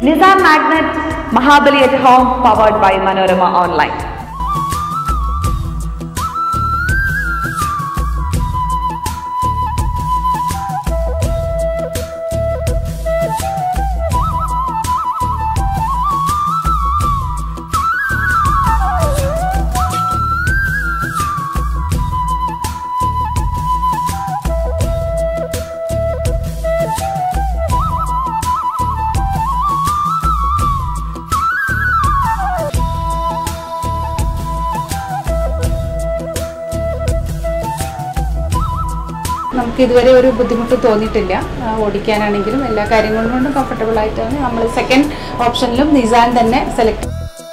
Nizam Magnet Mahabali at Home powered by Manorama Online. നമുക്ക് ഇതുവരെ ഒരു ബുദ്ധിമുട്ട് തോന്നിയിട്ടില്ല ആ, ഓടിക്കാനാണെങ്കിലും എല്ലാ കാര്യങ്ങളും കൊണ്ടും കംഫർട്ടബിൾ ആയിട്ടാണ് നമ്മൾ സെക്കൻഡ് ഓപ്ഷനിലും നിസാൻ തന്നെ സെലക്ട്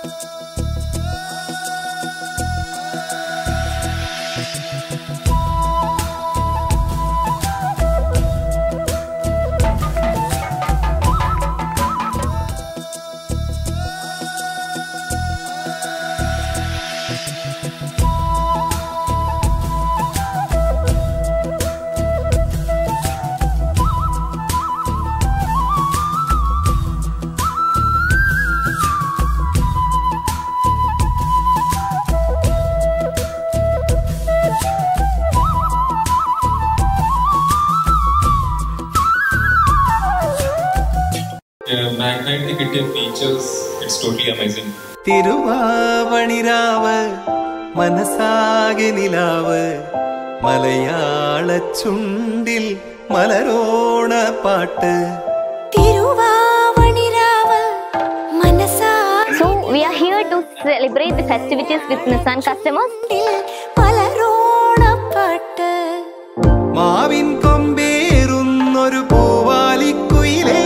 മാഗ്നൈറ്റിന് കിട്ടിയ ഫീച്ചേഴ്സ് ഇറ്റ്സ് ടോട്ടലി അമേസിംഗ് തിരുവാവണിരാവ് മനസ്സാകെ നിലാവ് മലയാള ചുണ്ടിൽ മലരോണ പാട്ട് തിരുവാവണിരാവ് മനസ്സാടിൽ So we are here to celebrate the festivities with Nissan customers. മലരോണപ്പാട്ട് മാവിൻ കൊമ്പേറുന്നൊരു പൂവാലിക്കുയിലേ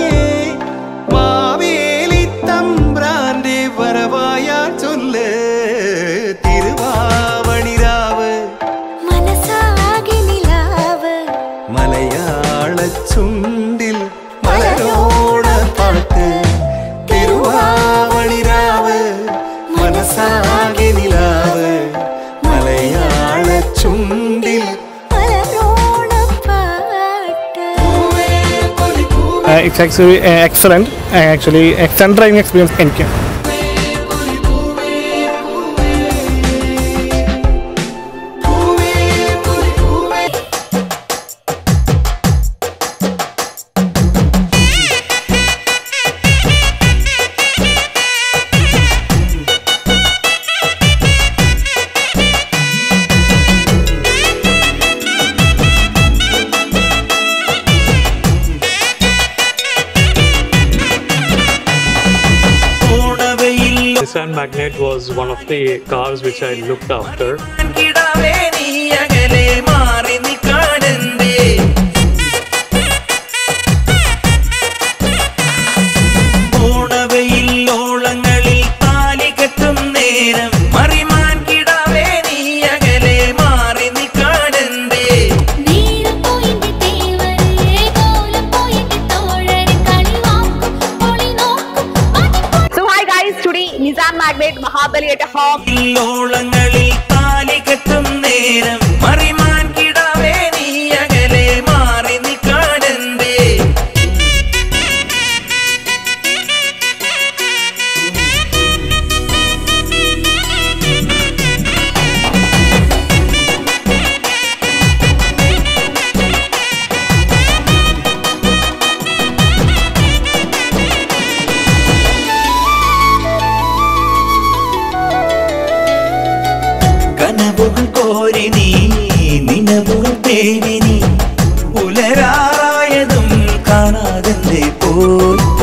മാവേലി തമ്പ്രാന്റെ വരവായ ചൊല്ല് തിരുവാവണിരാവ് മനസ്സാകെ നിലാവ് മലയാള ചുണ്ടിൽ മലരോണ പാട്ട് തിരുവാവണിരാവ് മനസ്സാകെ നിലാവ് മലയാള ചുണ്ടിൽ മലരോണപ്പാട്ട് Uh, it's actually uh, excellent. Uh, actually, excellent driving experience എനിക്ക് ഓണവയിൽ Nissan Magnet was one of the cars which I looked after. കിടാവേ നീ അകലെ മാറി നിൽക്കാനെന്തേ ഓണവയിൽ ഓളങ്ങളിൽ താലി കെട്ടും നേരം മറിമാൻ കിടാവേ നീ അകലെ മാറി നിൽക്കാനെന്തേ നീരം പോയിന്റെ തേവരേ കോലം പോയിന്റെ തോഴരെ കളി വാക്കും പൊളി നോക്കും So hi guys, today Nizam Magnet Mahabali at Home ഓളങ്ങളിൽ താലി കെട്ടും നേരം മറിമാൻ കിടാവേ നീ അകലെ മാറി നിൽക്കാനെന്തേ കനവുകൾ കോരി നീ നിലവുകൾ തേടി നീ പുലരാറായതും കാണാതെ പോയി